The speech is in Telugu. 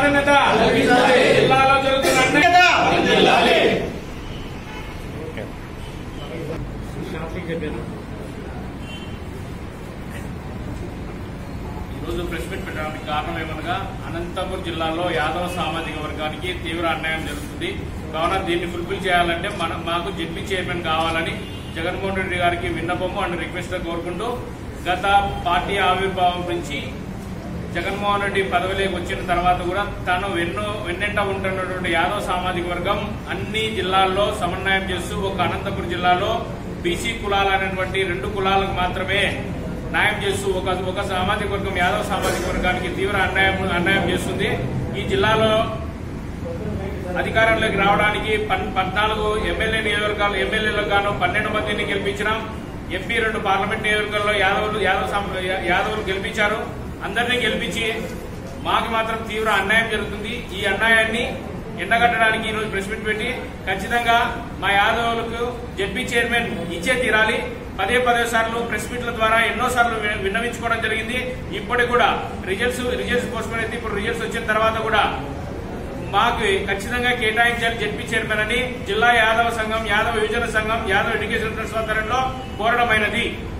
ప్రాధాన్యత జిల్లాలో జరుగుతున్న అన్యాయం ఈరోజు ప్రెస్ మీట్ పెట్టడానికి కారణం ఏమనగా అనంతపురం జిల్లాలో యాదవ సామాజిక వర్గానికి తీవ్ర అన్యాయం జరుగుతుంది కావున దీన్ని ఫుల్ఫిల్ చేయాలంటే మన మాకు జడ్పీ చైర్మన్ కావాలని జగన్మోహన్ రెడ్డి గారికి విన్నపము అండ్ రిక్వెస్ట్ కోరుకుంటూ గత పార్టీ ఆవిర్భావం నుంచి జగన్మోహన్ రెడ్డి పదవిలోకి వచ్చిన తర్వాత కూడా తాను ఎన్నో వెన్నెంట ఉంటున్నటువంటి యాదవ సామాజిక వర్గం అన్ని జిల్లాల్లో సమన్వయం చేస్తూ ఒక అనంతపురం జిల్లాలో బీసీ కులాలు అనేటువంటి రెండు కులాలకు మాత్రమే న్యాయం చేస్తూ ఒక ఒక సామాజిక వర్గం యాదవ సామాజిక వర్గానికి తీవ్ర అన్యాయం అన్యాయం చేస్తుంది ఈ జిల్లాలో అధికారంలోకి రావడానికి పన్- పద్నాలుగు ఎమ్మెల్యే నియోజకవర్గాలు ఎమ్మెల్యేలకు గాను పన్నెండు మందిని గెలిపించినాం ఎంపీ రెండు పార్లమెంట్ నియోజకవర్గాల్లో యాదవులు యాదవ సామ- యా- యాదవులు గెలిపించారు అందరినీ గెలిపించి మాకు మాత్రం తీవ్ర అన్యాయం జరుగుతుంది ఈ అన్యాయాన్ని ఎండగట్టడానికి ఈరోజు ప్రెస్ మీట్ పెట్టి ఖచ్చితంగా మా యాదవులకు జడ్పీ చైర్మన్ ఇచ్చే తీరాలి పదే పదే సార్లు ప్రెస్ మీట్ల ద్వారా ఎన్నో సార్లు వి- విన్నవించుకోవడం జరిగింది ఇప్పటికి కూడా రిజల్ట్స్ రిజల్ట్స్ పోస్ట్పోన్ అయితే ఇప్పుడు రిజల్ట్స్ వచ్చిన తర్వాత కూడా మాకు ఖచ్చితంగా కేటాయించాలి జడ్పీ చైర్మన్ అని జిల్లా యాదవ సంఘం యాదవ యువజన సంఘం యాదవ ఎడ్యుకేషన్ ట్రస్ట్ ఆధ్వర్యంలో కోరడమైనది